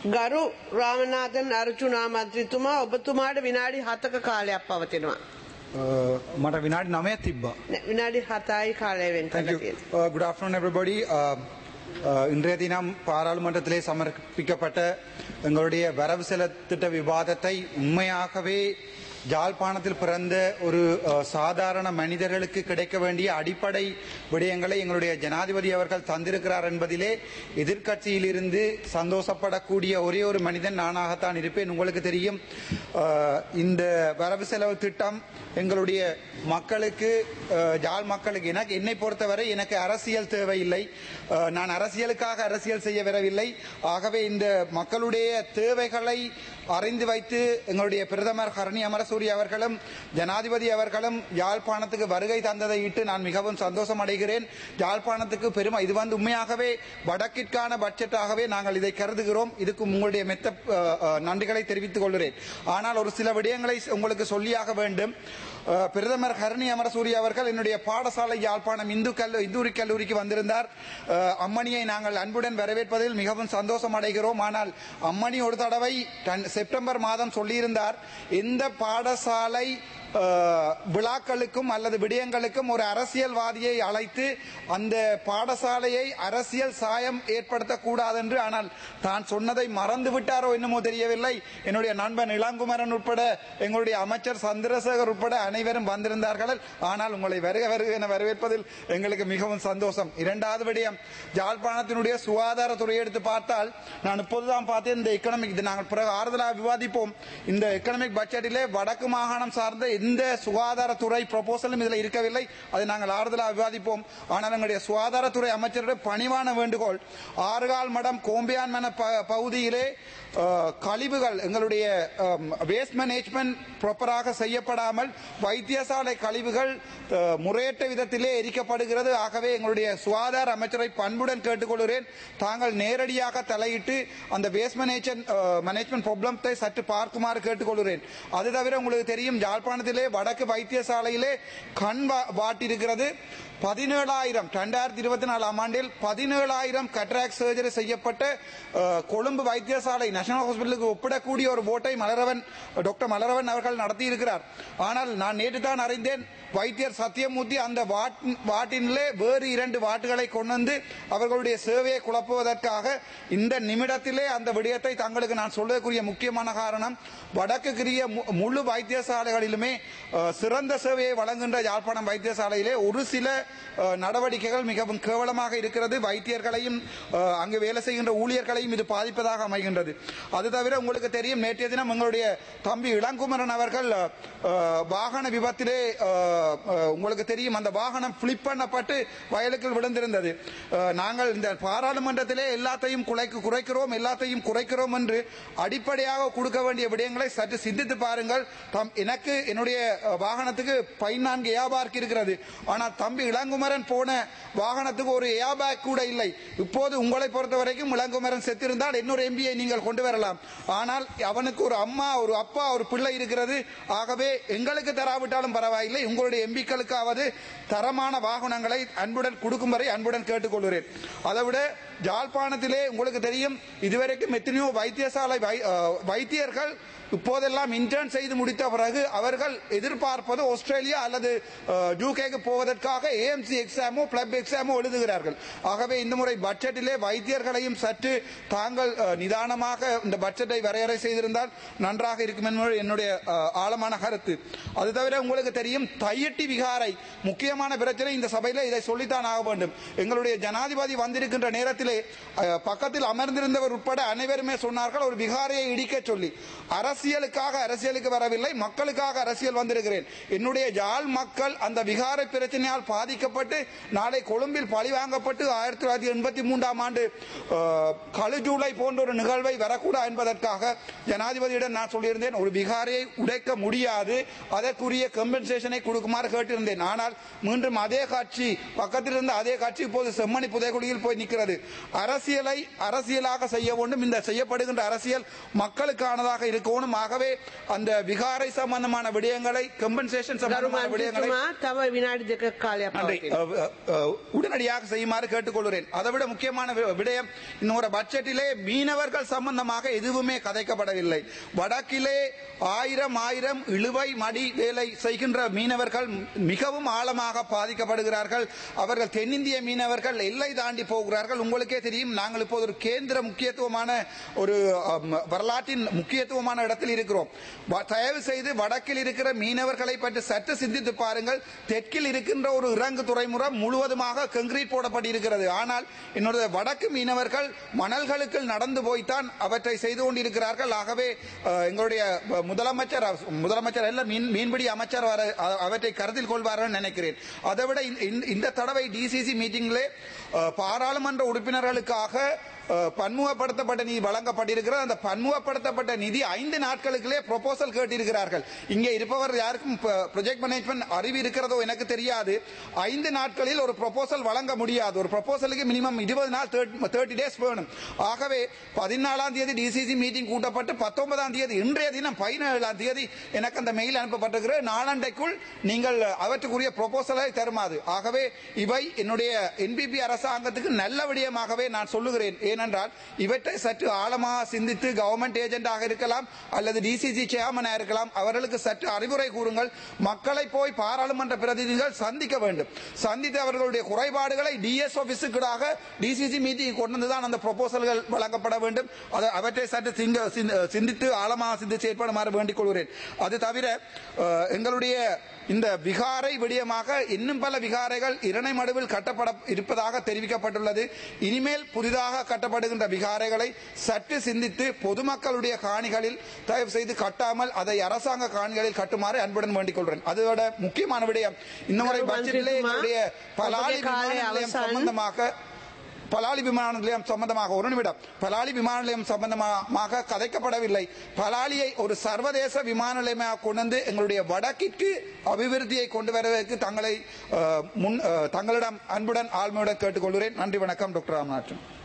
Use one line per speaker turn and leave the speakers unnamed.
ගරු රාමනාථන් අරචුනා මන්ත්‍රීතුමා ඔබතුමාට විනාඩි හතක කාලයක් පවතිනවා.
Uh, මට විනාඩි නමය තිබ්බා.
නෑ, විනාඩි හතයි කාලයවෙන්
Thank you. Uh, good afternoon everybody. Uh, uh, இன்றைய தினம் பாராளுமன்றத்திலே சமர்ப்பிக்கப்பட்ட எங்களுடைய வரவு செலத்திட்ட விவாதத்தை உண்மையாகவே ஜாழ்ப்பாணத்தில் பிறந்த ஒரு அஹ், சாதாரண மனிதர்களுக்கு கிடைக்க வேண்டிய அடிப்படை விடயங்களை எங்களுடைய ஜனாதிபதி அவர்கள் தந்திருக்கிறார் என்பதிலே எதிர்க்கட்சியிலிருந்து சந்தோஷப்படக்கூடிய ஒரே ஒரு மனிதன் நானாகத்தான் இருப்பேன் உங்களுக்கு தெரியும் அஹ், இந்த வரவு செலவு திட்டம் எங்களுடைய மக்களுக்கு அஹ், ஜாழ் மக்களுக்கு எனக்கு என்னை பொறுத்தவரை எனக்கு அரசியல் தேவையில்லை அஹ், நான் அரசியலுக்காக அரசியல் செய்ய வரவில்லை ஆகவே இந்த மக்களுடைய தேவைகளை அறிந்து வைத்து எங்களுடைய பிரதமர் ஹரணி அமரசூரி அவர்களும் ஜனாதிபதி அவர்களும் யாழ்ப்பாணத்துக்கு வருகை தந்ததை இட்டு நான் மிகவும் சந்தோஷம் அடைகிறேன் யாழ்ப்பாணத்துக்கு பெருமை இது வந்து உண்மையாகவே வடக்கிற்கான பட்ஜெட்டாகவே நாங்கள் இதை கருதுகிறோம் இதுக்கு உங்களுடைய மெத்த அஹ், அஹ், நன்றிகளை தெரிவித்துக் கொள்கிறேன் ஆனால் ஒரு சில விடயங்களை உங்களுக்கு சொல்லியாக வேண்டும் அஹ், பிரதமர் ஹரணி அமரசூரி அவர்கள் என்னுடைய பாடசாலை யாழ்ப்பாணம் இந்து கல்லூ இந்தூரி கல்லூரிக்கு வந்திருந்தார் அஹ், அம்மணியை நாங்கள் அன்புடன் வரவேற்பதில் மிகவும் சந்தோஷம் அடைகிறோம் ஆனால் அம்மணி ஒரு தடவை டன்- செப்டம்பர் மாதம் சொல்லியிருந்தார் எந்த பாடசாலை அஹ், விழாக்களுக்கும் அல்லது விடயங்களுக்கும் ஒரு அரசியல்வாதியை அழைத்து அந்த பாடசாலையை அரசியல் சாயம் ஏற்படுத்தக்கூடாது என்று ஆனால் தான் சொன்னதை மறந்து விட்டாரோ என்னமோ தெரியவில்லை என்னுடைய நண்பன் இளங்குமரன் உட்பட எங்களுடைய அமைச்சர் சந்திரசேகர் உட்பட அனைவரும் வந்திருந்தார்கள் ஆனால் உங்களை வருக வருக என வரவேற்பதில் எங்களுக்கு மிகவும் சந்தோஷம் இரண்டாவது விடயம் யாழ்ப்பாணத்தினுடைய சுகாதாரத்துறை எடுத்து பார்த்தால் நான் இப்போதுதான் பார்த்தேன் இந்த எக்கனாமிக் இது நாங்கள் பிறகு ஆறுதலாக விவாதிப்போம் இந்த எக்கனாமிக் பட்ஜெட்டிலே வடக்கு மாகாணம் சார்ந்த எந்த சுகாதாரத்துறை ப்ரொபோசலும் இதில் இருக்கவில்லை அதை நாங்கள் ஆறுதலாக விவாதிப்போம் ஆனால் எங்களுடைய சுகாதாரத்துறை அமைச்சருடைய பணிவான வேண்டுகோள் ஆறுகால் மடம் கோம்பியான் மன ப- பகுதியிலே அஹ், கழிவுகள் எங்களுடைய வேஸ்ட் மேனேஜ்மெண்ட் ப்ராப்பராக செய்யப்படாமல் வைத்தியசாலை கழிவுகள் அஹ், முறையற்ற விதத்திலே எரிக்கப்படுகிறது ஆகவே எங்களுடைய சுகாதார அமைச்சரை பண்புடன் கேட்டுக்கொள்கிறேன் தாங்கள் நேரடியாக தலையிட்டு அந்த வேஸ்ட் மேனேஜ்மெண்ட் மேனேஜ்மெண்ட் ப்ராப்ளத்தை சற்று பார்க்குமாறு கேட்டுக்கொள்கிறேன் அது தவிர உங்களுக்கு தெரியும் யாழ்ப்பாணத்திலே வடக்கு வைத்தியசாலையிலே கண் வா- வாட்டிருக்கிறது பதினேழாயிரம் ரெண்டாயிரத்தி இருபத்தி நாலாம் ஆண்டில் பதினேழாயிரம் கட்ராக் சர்ஜரி செய்யப்பட்ட அஹ், கொழும்பு வைத்தியசாலை நேஷனல் ஹாஸ்பிட்டலுக்கு ஒப்பிடக்கூடிய ஒரு ஓட்டை மலரவன் டாக்டர் மலரவன் அவர்கள் நடத்தி இருக்கிறார் ஆனால் நான் நேற்று தான் அறிந்தேன் வைத்தியர் சத்தியமூர்த்தி அந்த வாட்- வாட்டினிலே வேறு இரண்டு வாட்டுகளை கொண்டு வந்து அவர்களுடைய சேவையை குழப்புவதற்காக இந்த நிமிடத்திலே அந்த விடயத்தை தங்களுக்கு நான் சொல்வதற்குரிய முக்கியமான காரணம் வடக்குக்குரிய மு- முழு வைத்தியசாலைகளிலுமே அஹ், சிறந்த சேவையை வழங்குகின்ற யாழ்ப்பாணம் வைத்தியசாலையிலே ஒரு சில அஹ், நடவடிக்கைகள் மிகவும் கேவலமாக இருக்கிறது வைத்தியர்களையும் அஹ், அங்கு வேலை செய்கின்ற ஊழியர்களையும் இது பாதிப்பதாக அமைகின்றது அது தவிர உங்களுக்கு தெரியும் நேற்றைய தினம் எங்களுடைய தம்பி இளங்குமரன் அவர்கள் அஹ், வாகன விபத்திலே அஹ், அஹ், உங்களுக்கு தெரியும் அந்த வாகனம் பிளிப் பண்ணப்பட்டு வயலுக்குள் விழுந்திருந்தது அஹ், நாங்கள் இந்த பாராளுமன்றத்திலே எல்லாத்தையும் குறைக்கு குறைக்கிறோம் எல்லாத்தையும் குறைக்கிறோம் என்று அடிப்படையாக கொடுக்க வேண்டிய விடயங்களை சற்று சிந்தித்து பாருங்கள் தம் எனக்கு என்னுடைய அஹ், வாகனத்துக்கு பதினான்கு ஏபார்க் இருக்கிறது ஆனால் தம்பி இளங்குமரன் போன வாகனத்துக்கு ஒரு ஏபேக் கூட இல்லை இப்போது உங்களை பொறுத்த வரைக்கும் இளங்குமரன் செத்திருந்தால் இன்னொரு எம்பியை நீங்கள் கொண்டு வரலாம் ஆனால் அவனுக்கு ஒரு அம்மா ஒரு அப்பா ஒரு பிள்ளை இருக்கிறது ஆகவே எங்களுக்கு தராவிட்டாலும் பரவாயில்லை உங்களுடைய எம்பிக்களுக்காவது தரமான வாகனங்களை அன்புடன் கொடுக்கும் வரை அன்புடன் கேட்டுக்கொள்கிறேன் அதை விட ஜாழ்ப்பாணத்திலே உங்களுக்கு தெரியும் இதுவரைக்கும் எத்தனையோ வைத்தியசாலை வை- அஹ், வைத்தியர்கள் இப்போதெல்லாம் இன்டர்ன் செய்து முடித்த பிறகு அவர்கள் எதிர்பார்ப்பது ஆஸ்திரேலியா அல்லது யூகேக்கு போவதற்காக ஏஎம்சி எக்ஸாமோ பிளப் எக்ஸாமோ எழுதுகிறார்கள் ஆகவே இந்த முறை பட்ஜெட்டிலே வைத்தியர்களையும் சற்று தாங்கள் அஹ், நிதானமாக இந்த பட்ஜெட்டை வரையறை செய்திருந்தால் நன்றாக இருக்கும் என்பது என்னுடைய அஹ், ஆழமான கருத்து அது தவிர உங்களுக்கு தெரியும் தையட்டி விகாரை முக்கியமான பிரச்சனை இந்த சபையில இதை சொல்லித்தான் ஆக வேண்டும் எங்களுடைய ஜனாதிபதி வந்திருக்கின்ற நேரத்திலே அஹ், பக்கத்தில் அமர்ந்திருந்தவர் உட்பட அனைவருமே சொன்னார்கள் ஒரு விகாரையை இடிக்க சொல்லி அரசியலுக்காக அரசியலுக்கு வரவில்லை மக்களுக்காக அரசியல் வந்திருக்கிறேன் என்னுடைய ஜாழ் மக்கள் அந்த விகாரை பிரச்சனையால் பாதிக்கப்பட்டு நாளை கொழும்பில் பழிவாங்கப்பட்டு ஆயிரத்தி தொள்ளாயிரத்தி எண்பத்தி மூன்றாம் ஆண்டு அஹ், கழு ஜூலை போன்ற ஒரு நிகழ்வை வரக்கூடாது என்பதற்காக ஜனாதிபதியிடம் நான் சொல்லியிருந்தேன் ஒரு விகாரையை உடைக்க முடியாது அதற்குரிய கம்பன்சேஷனை கொடுக்குமாறு கேட்டிருந்தேன் ஆனால் மீண்டும் அதே காட்சி பக்கத்தில் இருந்த அதே காட்சி இப்போது செம்மணி புதைக்குழியில் போய் நிற்கிறது
அரசியலை அரசியலாக செய்ய வேண்டும் இந்த செய்யப்படுகின்ற அரசியல் மக்களுக்கானதாக இருக்கணும் ஆகவே அந்த விகாரை சம்பந்தமான விடயங்களை கம்பன்சேஷன்
ගරු
சம்பந்தமான விடயங்களை
මන්ත්‍රීතුමා තව විනාඩි දෙක කාලයක්
நன்றி
පවතින.
அஹ், அஹ், அஹ், உடனடியாக செய்யுமாறு கேட்டுக்கொள்கிறேன் அதை விட முக்கியமான வி- விடயம் இன்னொரு பட்ஜெட்டிலே மீனவர்கள் சம்பந்தமாக எதுவுமே கதைக்கப்படவில்லை வடக்கிலே ஆயிரம் ஆயிரம் இழுவை மடி வேலை செய்கின்ற மீனவர்கள் மிகவும் ஆழமாக பாதிக்கப்படுகிறார்கள் அவர்கள் தென்னிந்திய மீனவர்கள் எல்லை தாண்டி போகிறார்கள் உங்களுக்கே தெரியும் நாங்கள் இப்போது ஒரு கேந்திர முக்கியத்துவமான ஒரு அம், வரலாற்றின் முக்கியத்துவமான இடத்தில் இருக்கிறோம் வ- தயவு செய்து வடக்கில் இருக்கிற மீனவர்களை பற்றி சற்று சிந்தித்து பாருங்கள் தெற்கில் இருக்கின்ற ஒரு இறங்கு துறைமுகம் முழுவதுமாக கங்கிரீட் போடப்பட்டிருக்கிறது ஆனால் என்னோட வடக்கு மீனவர்கள் மணல்களுக்கு நடந்து போய்த்தான் அவற்றை செய்து கொண்டிருக்கிறார்கள் ஆகவே அஹ், எங்களுடைய அஹ், முதலமைச்சர் அஹ், முதலமைச்சர் அல்ல மீன் மீன்பிடி அமைச்சர் வர அ- அவற்றை கருத்தில் கொள்வார்கள் நினைக்கிறேன் அதை விட இந்த- இந்த- இந்த தடவை டிசிசி மீட்டிங்கிலே அஹ், பாராளுமன்ற உறுப்பினர்களுக்காக அஹ், பன்முகப்படுத்தப்பட்ட நிதி வழங்கப்பட்டிருக்கிறது அந்த பன்முகப்படுத்தப்பட்ட நிதி ஐந்து நாட்களுக்குள்ளே ப்ரொபோசல் கேட்டிருக்கிறார்கள் இங்கே இருப்பவர் யாருக்கும் ப்ரொஜெக்ட் மேனேஜ்மெண்ட் அறிவு இருக்கிறதோ எனக்கு தெரியாது ஐந்து நாட்களில் ஒரு ப்ரொபோசல் வழங்க முடியாது ஒரு ப்ரொபோசலுக்கு மினிமம் இருபது நாள் தேர்ட்டி டேஸ் வேணும் ஆகவே பதினாலாம் தேதி டிசிசி மீட்டிங் கூட்டப்பட்டு பத்தொன்பதாம் தேதி இன்றைய தினம் பதினேழாம் தேதி எனக்கு அந்த மெயில் அனுப்பப்பட்டிருக்கிறது நாளாண்டைக்குள் நீங்கள் அவற்றுக்குரிய ப்ரொபோசலை தருமாறு ஆகவே இவை என்னுடைய என்பிபி அரசாங்கத்துக்கு நல்ல விடயமாகவே நான் சொல்லுகிறேன் ஏனென்றால் இவற்றை சற்று ஆழமாக சிந்தித்து கவர்மெண்ட் ஏஜென்டாக இருக்கலாம் அல்லது டிசிசி சேர்மனாக இருக்கலாம் அவர்களுக்கு சற்று அறிவுரை கூறுங்கள் மக்களை போய் பாராளுமன்ற பிரதிநிதிகள் சந்திக்க வேண்டும் சந்தித்து அவர்களுடைய குறைபாடுகளை டிஎஸ் ஆபீஸுக்காக டிசிசி மீட்டிங் கொண்டு வந்துதான் அந்த ப்ரொபோசல்கள் வழங்கப்பட வேண்டும் அதை அவற்றை சற்று சிங்க- சிந்த- சிந்தித்து ஆழமாக சிந்தித்து செயற்படுமாறு வேண்டிக் கொள்கிறேன் அது தவிர அஹ், எங்களுடைய இந்த விகாரை விடயமாக இன்னும் பல விகாரைகள் இரணைமடுவில் கட்டப்பட இருப்பதாக தெரிவிக்கப்பட்டுள்ளது இனிமேல் புதிதாக கட்டப்படுகின்ற விகாரைகளை சற்று சிந்தித்து பொதுமக்களுடைய காணிகளில் தயவு செய்து கட்டாமல் அதை அரசாங்க காணிகளில் கட்டுமாறு அன்புடன் வேண்டிக் கொள்கிறேன் அதோட முக்கியமான விடயம் இந்த முறை
கரு
பட்ஜெட்டிலே
மந்திரித்துமா,
எங்களுடைய பலாலி
ඔබගේ කාලය
விமான நிலையம்
අවසන්.
சம்பந்தமாக பலாலி விமான நிலையம் சம்பந்தமாக ஒரு நிமிடம் பலாலி விமான நிலையம் சம்பந்தமாக கதைக்கப்படவில்லை பலாலியை ஒரு சர்வதேச விமான நிலையமாக கொண்டு வந்து எங்களுடைய வடக்கிற்கு அபிவிருத்தியை கொண்டு வருவதற்கு தங்களை அஹ், முன் அஹ், தங்களிடம் அன்புடன் ஆழ்மையுடன் கேட்டுக்கொள்கிறேன் நன்றி வணக்கம் டாக்டர் ராமநாதன்